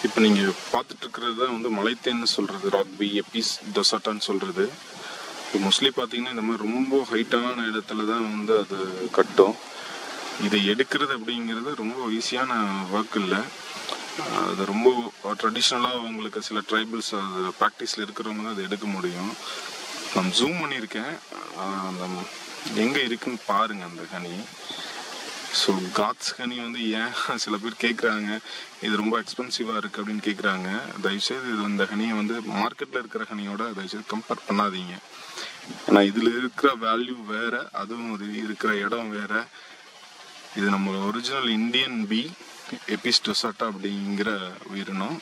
இப்போ நீங்கள் பார்த்துட்டு இருக்கிறது தான் வந்து மலைத்தேன்னு சொல்கிறது ராக் பி எப்பிஸ் டொசாட்டான்னு சொல்கிறது இப்போ மோஸ்ட்லி பார்த்தீங்கன்னா இந்த மாதிரி ரொம்ப ஹைட்டான இடத்துல தான் வந்து அது கட்டும் இதை எடுக்கிறது அப்படிங்கிறது ரொம்ப ஈஸியான ஒர்க் இல்லை அது ரொம்ப ட்ரெடிஷ்னலாக அவங்களுக்கு சில ட்ரைபிள்ஸ் அது ப்ராக்டிஸில் இருக்கிறவங்க தான் அதை எடுக்க முடியும் நான் ஜூம் பண்ணியிருக்கேன் ஆஹ் அந்த எங்கே இருக்குன்னு பாருங்கள் அந்த ஹனி ஸோ காட்ஸ் ஹனி வந்து ஏன் சில பேர் கேட்குறாங்க இது ரொம்ப எக்ஸ்பென்சிவாக இருக்குது அப்படின்னு கேட்குறாங்க தயவுசெய்து இது இந்த ஹனியை வந்து மார்க்கெட்டில் இருக்கிற ஹனியோட தயவுசெய்து கம்பேர் பண்ணாதீங்க ஏன்னா இதில் இருக்கிற வேல்யூ வேறு அதுவும் இது இருக்கிற இடம் வேறு இது நம்ம ஒரிஜினல் இந்தியன் பி எபிஸ்டொசாட்டா அப்படிங்கிற உயிரினம்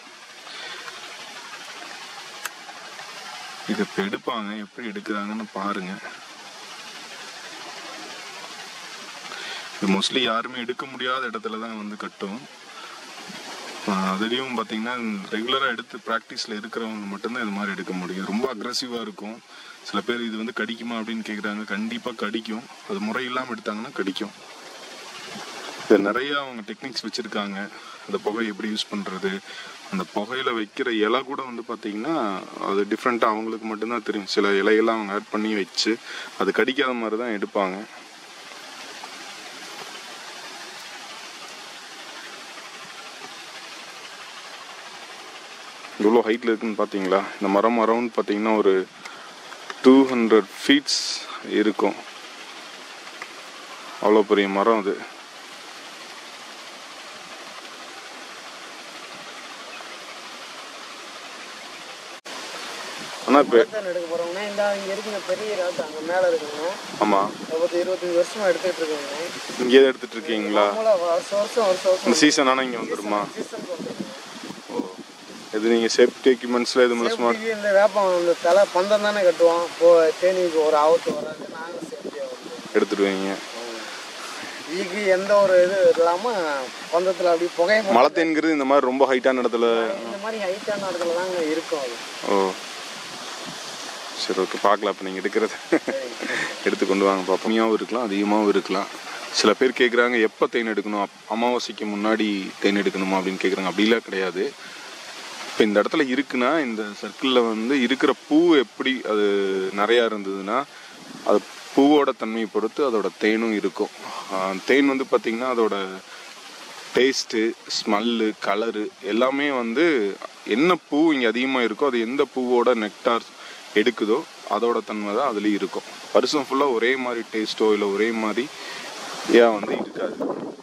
இது இப்போ எடுப்பாங்க எப்படி எடுக்கிறாங்கன்னு பாருங்க இது மோஸ்ட்லி யாருமே எடுக்க முடியாத இடத்துல தான் வந்து கட்டும் ஆஹ் அதுலேயும் பார்த்தீங்கன்னா ரெகுலராக எடுத்து ப்ராக்டிஸில் இருக்கிறவங்க மட்டும்தான் இது மாதிரி எடுக்க முடியும் ரொம்ப அக்ரஸிவாக இருக்கும் சில பேர் இது வந்து கடிக்குமா அப்படின்னு கேட்குறாங்க கண்டிப்பாக கடிக்கும் அது முறை இல்லாமல் எடுத்தாங்கன்னா கடிக்கும் இது நிறைய அவங்க டெக்னிக்ஸ் வச்சுருக்காங்க அந்த புகை எப்படி யூஸ் பண்ணுறது அந்த புகையில வைக்கிற இலை கூட வந்து பார்த்தீங்கன்னா அது டிஃப்ரெண்ட்டாக அவங்களுக்கு மட்டும்தான் தெரியும் சில இலையெல்லாம் அவங்க ஆட் பண்ணி வச்சு அது கடிக்காத மாதிரி தான் எடுப்பாங்க எவ்வளோ ஹைட்டில் இருக்குன்னு பார்த்தீங்களா இந்த மரம் அரௌண்ட் பார்த்தீங்கன்னா ஒரு டூ ஹண்ட்ரட் ஃபீட்ஸ் இருக்கும் அவ்வளோ பெரிய மரம் அது ஆனால் இப்போ ராஜஸ்தான் எடுக்க போறவங்க இந்த இங்க இருக்குங்க பெரிய ராஜா அங்க மேல இருக்குங்க ஆமாம் பத்து இருபத்தஞ்சு வருஷமா எடுத்துட்டு இருக்காங்க இங்கே தான் எடுத்துட்டு இருக்கீங்களா நம்மள வருஷம் வருஷம் வருஷம் இந்த வருஷம் சீசன் ஆனால் இங்கே வந்துருமா சீசன் ஓ இது நீங்கள் சேஃப்டி எக்யூப்மெண்ட்ஸில் இது மூலமா இந்த வேப்பம் இந்த தலை பந்தம் தானே கட்டுவோம் இப்போ தேனிக்கு ஒரு ஆபத்து வராது நாங்களும் சேஃப்டியாக வருவோம் எடுத்துடுவீங்க ஈக்கு எந்த ஒரு இது இல்லாம பந்தத்துல அப்படி புகையை மட்டும் மலை தேன்கிறது இந்த மாதிரி ரொம்ப ஹைட்டான இடத்துல இந்த மாதிரி ஹைட்டான இடத்துல தாங்க இருக்கும் அது ஓ சரி ஓகே பார்க்கலாம் இப்போ நீங்கள் எடுக்கிறது எடுத்து கொண்டு வாங்க பார்ப்போம் கம்மியாகவும் இருக்கலாம் அதிகமாகவும் இருக்கலாம் சில பேர் கேட்குறாங்க எப்போ தேன் எடுக்கணும் அப்- அமாவாசைக்கு முன்னாடி தேன் எடுக்கணுமா அப்படின்னு கேட்குறாங்க அப்படிலாம் கிடையாது இப்போ இந்த இடத்துல இருக்குன்னா இந்த சர்க்கிளில் வந்து இருக்கிற பூ எப்படி அது நிறையா இருந்ததுன்னா அது பூவோட தன்மையை பொறுத்து அதோட தேனும் இருக்கும் ஆஹ் தேன் வந்து பார்த்திங்கன்னா அதோட டேஸ்ட்டு ஸ்மெல்லு கலரு எல்லாமே வந்து என்ன பூ இங்கே அதிகமாக இருக்கோ அது எந்த பூவோட நெக்டார் எடுக்குதோ அதோட தன்மை தான் அதுலேயும் இருக்கும் வருஷம் ஃபுல்லாக ஒரே மாதிரி டேஸ்ட்டோ இல்லை ஒரே மாதிரி ஏன் வந்து இருக்காது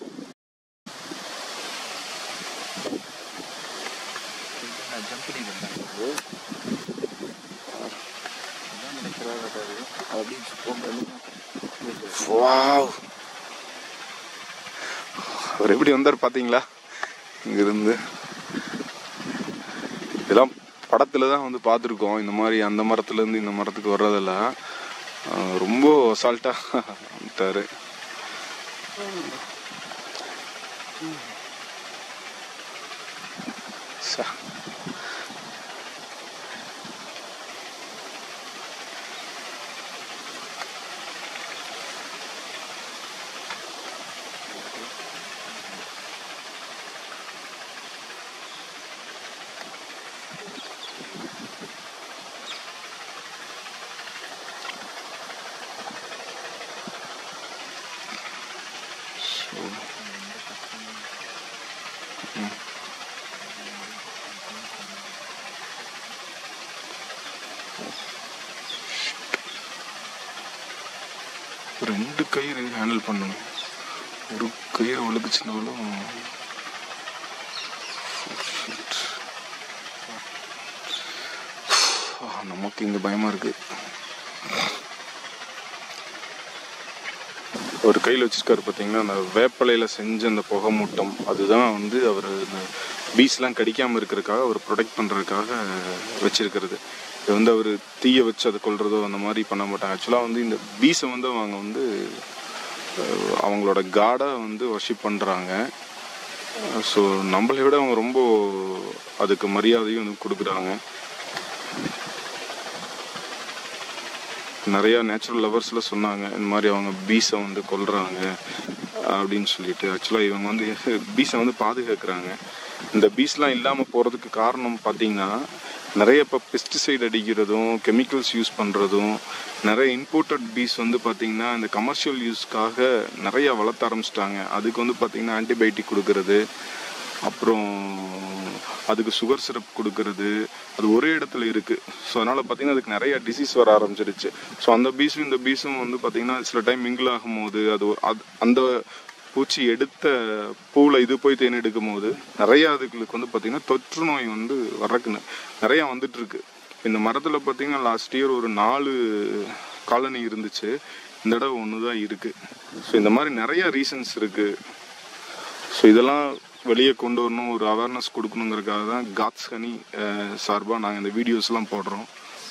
வாவ் அவர் எப்படி வந்தார் பார்த்தீங்களா இங்கிருந்து இதெல்லாம் படத்தில் தான் வந்து பார்த்துருக்கோம் இந்த மாதிரி அந்த மரத்துலேருந்து இந்த மரத்துக்கு வர்றதெல்லாம் ஆஹ் ரொம்ப அசால்ட்டாக வந்துட்டாரு சா ரெண்டு கயிறு ஹேண்டில் பண்ணணும் ஒரு கயிறு ஒழுக்குச்சுனாலும் நமக்கு இங்க பயமா இருக்கு ஒரு கையில் வச்சிருக்காரு பார்த்தீங்கன்னா அந்த வேப்பலையில செஞ்ச அந்த புகை மூட்டம் அதுதான் வந்து அவர் இந்த பீஸ்லாம் கடிக்காமல் இருக்கிறதுக்காக அவர் ப்ரொடெக்ட் பண்ணுறதுக்காக வச்சிருக்கிறது இது வந்து அவர் தீயை வச்சு அதை கொல்றதோ அந்த மாதிரி பண்ண மாட்டாங்க ஆக்சுவலாக வந்து இந்த பீஸை வந்து அவங்க வந்து அஹ், அவங்களோட காடாக வந்து வர்ஷிப் பண்ணுறாங்க ஸோ நம்மளை விட அவங்க ரொம்ப அதுக்கு மரியாதையும் வந்து கொடுக்குறாங்க நிறைய நேச்சுரல் லவர்ஸில் சொன்னாங்க இந்த மாதிரி அவங்க பீஸை வந்து கொல்றாங்க அப்படின்னு சொல்லிட்டு ஆக்சுவலாக இவங்க வந்து பீஸை வந்து பாதுகாக்கிறாங்க இந்த பீஸ்லாம் இல்லாமல் போகிறதுக்கு காரணம் பார்த்தீங்கன்னா நிறைய இப்போ பெஸ்டிசைட் அடிக்கிறதும் கெமிக்கல்ஸ் யூஸ் பண்ணுறதும் நிறைய இம்போர்ட்டட் பீஸ் வந்து பார்த்திங்கன்னா இந்த கமர்ஷியல் யூஸ்க்காக நிறைய வளர்த்த ஆரம்பிச்சிட்டாங்க அதுக்கு வந்து பார்த்திங்கன்னா ஆன்டிபயோட்டிக் கொடுக்கறது அப்புறம் அதுக்கு சுகர் சிரப் கொடுக்கறது அது ஒரே இடத்துல இருக்குது ஸோ அதனால் பார்த்தீங்கன்னா அதுக்கு நிறைய டிசீஸ் வர ஆரம்பிச்சிருச்சு ஸோ அந்த பீஸும் இந்த பீஸும் வந்து பார்த்திங்கன்னா சில டைம் மிங்கிள் ஆகும்போது அது ஒரு- அது அந்த பூச்சி எடுத்த பூவில் இது போய் தேன் எடுக்கும் போது நிறைய அதுகளுக்கு வந்து பார்த்திங்கன்னா தொற்று நோய் வந்து வர்றதுக்கு நிறையா வந்துட்டு இருக்கு இந்த மரத்தில் பார்த்தீங்கன்னா லாஸ்ட் இயர் ஒரு நாலு காலனி இருந்துச்சு இந்த தடவை ஒன்று தான் இருக்குது ஸோ இந்த மாதிரி நிறைய ரீசன்ஸ் இருக்குது ஸோ இதெல்லாம் வெளியே கொண்டு வரணும் ஒரு அவேர்னஸ் கொடுக்கணுங்கிறதுக்காக தான் காட்ஸ் ஹனி சார்பாக நாங்கள் இந்த வீடியோஸ்லாம் போடுறோம்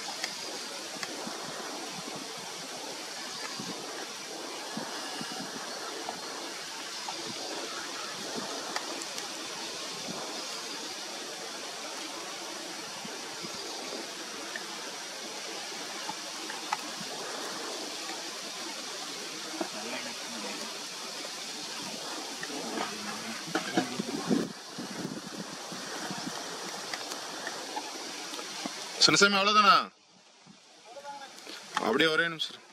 சின்னசாமி அவ்வளோதானா அப்படியே ஒரே நிமிஷம் இரு.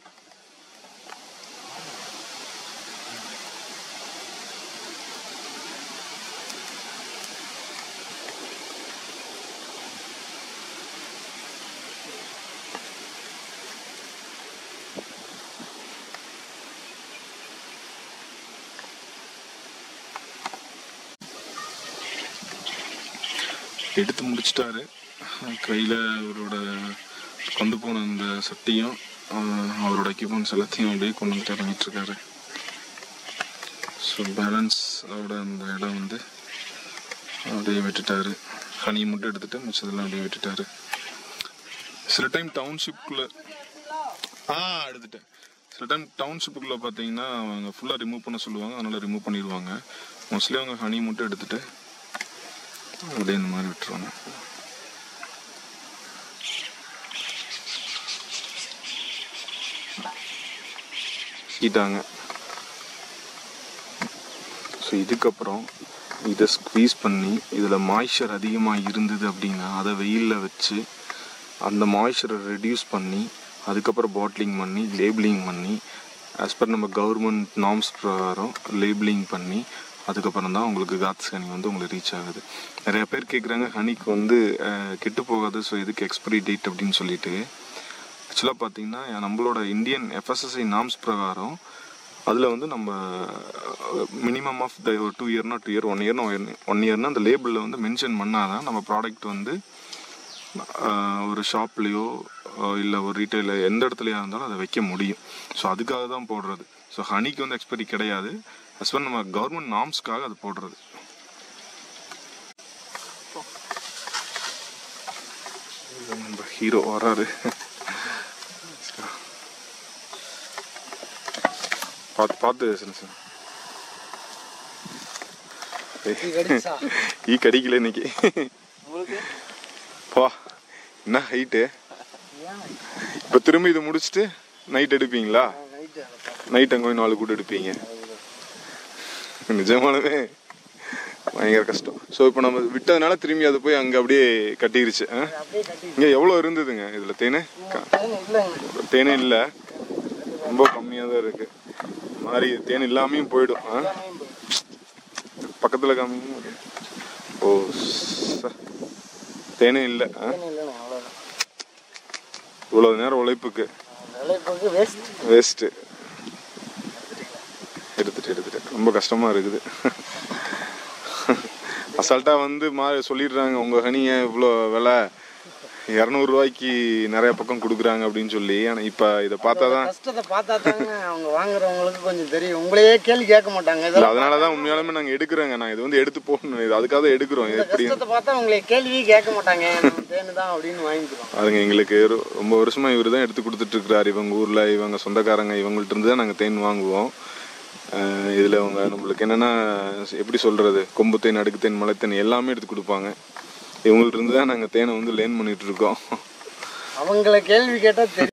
எடுத்து முடிச்சிட்டாரு கையில் அவரோட கொண்டு போன அந்த சட்டியும் ஆஹ், அவரோட எக்யூப்மெண்ட்ஸ் எல்லாத்தையும் அப்படியே கொண்டு வந்துட்டு இறங்கிட்டு இருக்காரு ஸோ பேலன்ஸ் அவரோட அந்த இடம் வந்து அப்படியே விட்டுட்டாரு ஹனி மட்டும் எடுத்துட்டு மிச்சதெல்லாம் அப்படியே விட்டுட்டாரு சில டைம் டவுன்ஷிப்புக்குள்ளே ஆ எடுத்துட்டேன் சில டைம் டவுன்ஷிப்புக்குள்ளே பார்த்தீங்கன்னா அவங்க ஃபுல்லாக ரிமூவ் பண்ண சொல்லுவாங்க அதனால் ரிமூவ் பண்ணிடுவாங்க மோஸ்ட்லி அவங்க ஹனி மட்டும் எடுத்துட்டு அப்படியே இந்த மாதிரி விட்டுருவாங்க ஈட்டாங்க ஸோ இதுக்கப்புறம் இதை ஸ்க்வீஸ் பண்ணி இதில் மாய்ஸ்சர் அதிகமாக இருந்தது அப்படின்னா அதை வெயிலில் வச்சு அந்த மாய்ஸ்சரை ரெடியூஸ் பண்ணி அதுக்கப்புறம் பாட்லிங் பண்ணி லேபிளிங் பண்ணி ஆஸ் பர் நம்ம கவர்மெண்ட் நார்ம்ஸ் பிரகாரம் லேபிளிங் பண்ணி அதுக்கப்புறம் தான் உங்களுக்கு காட்ஸ் ஹனி வந்து உங்களுக்கு ரீச் ஆகுது நிறைய பேர் கேட்குறாங்க ஹனிக்கு வந்து அஹ், கெட்டு போகாது ஸோ இதுக்கு எக்ஸ்பைரி டேட் அப்படின்னு சொல்லிட்டு ஆக்சுவலாக பார்த்தீங்கன்னா நம்மளோட இந்தியன் எஃப்எஸ்எஸ்ஐ நார்ம்ஸ் பிரகாரம் அதில் வந்து நம்ம மினிமம் ஆஃப் த ஒரு டூ இயர்னா டூ இயர் ஒன் இயர்னா ஒன் இயர்னா அந்த லேபிளில் வந்து மென்ஷன் பண்ணாதான் நம்ம ப்ராடக்ட் வந்து ஆஹ், ஒரு ஷாப்லேயோ இல்லை ஒரு ரீட்டைல எந்த இடத்துலையா இருந்தாலும் அதை வைக்க முடியும் ஸோ அதுக்காக தான் போடுறது ஸோ ஹனிக்கு வந்து எக்ஸ்பைரி கிடையாது as well நம்ம கவர்மெண்ட் நார்ம்ஸ்க்காக அது போடுறது இது நம்ம ஹீரோ வராரு பார்த்து பார்த்து சின்ன சார் ஈ கடிச்சா? ஈ கடிக்கல இன்னைக்கு உங்களுக்கு வா என்ன ஹைட்டு ஏன் இப்போ திரும்பி இதை முடிச்சுட்டு நைட் எடுப்பீங்களா நைட்டு நைட் அங்கே போய் நாலு கூட்டு எடுப்பீங்க நிஜமானவே பயங்கர கஷ்டம் ஸோ இப்போ நம்ம விட்டதுனால திரும்பி அது போய் அங்கே அப்படியே கட்டிருச்சு ஆ? அப்படியே கட்டி இங்கே எவ்வளோ இருந்ததுங்க இதில் தேனு க- இல்லைங்க தேனே இல்லை ரொம்ப கம்மியாக தான் இருக்கு மாதிரி தேன் இல்லாமையும் போயிடும் ஆ? பக்கத்தில் காமிங்க ஓ ச. தேனே இல்லை ஆ? இல்லைண்ணே அவ்வளோதான் இவ்வளோ நேரம் உழைப்புக்கு விளைப்புக்கு வேஸ்ட் வேஸ்ட்டு எடுத்துட்டு எடுத்துட்டு ரொம்ப கஷ்டமாக இருக்குது அசால்ட்டாக வந்து மா சொல்லிடுறாங்க உங்கள் ஹனியை இவ்வளோ விலை இரநூறுவாய்க்கு நிறைய பக்கம் கொடுக்குறாங்க அப்படின்னு சொல்லி ஆனால் இப்போ இதை பார்த்தா தான் கஷ்டத்தை பார்த்தா தாங்க அவங்க வாங்குறவங்களுக்கு கொஞ்சம் தெரியும் உங்களையே கேள்வி கேட்க மாட்டாங்க இல்லை இதெல்லாம் அதனால தான் உண்மையாலுமே நாங்கள் எடுக்கிறோங்க நான் இது வந்து எடுத்து போகணும் இது அதுக்காக தான் எடுக்கிறோம் இது இந்த எப்படி கஷ்டத்தை பார்த்தா உங்களை கேள்வி கேட்க மாட்டாங்க நம்ம தேனு தான் அப்படின்னு வாங்கிக்கிறோம் அதுங்க எங்களுக்கு ரொ- ரொம்ப வருஷமா இவர் தான் எடுத்து கொடுத்துட்டு இருக்கிறாரு இவங்க ஊர்ல இவங்க சொந்தக்காரங்க இவங்கள்ட்ட இருந்து தான் நாங்கள் தேன் வாங்குவோம் அஹ் இதுல அவங்க நம்மளுக்கு என்னன்னா எப்படி சொல்றது கொம்பு தேன் அடுக்கு தேன் மலை தேன் எல்லாமே எடுத்து கொடுப்பாங்க இவங்கள்ட்ட இருந்து தான் நாங்கள் தேனை வந்து லேர்ன் பண்ணிட்டு இருக்கோம் அவங்கள கேள்வி கேட்டால் தெரியும்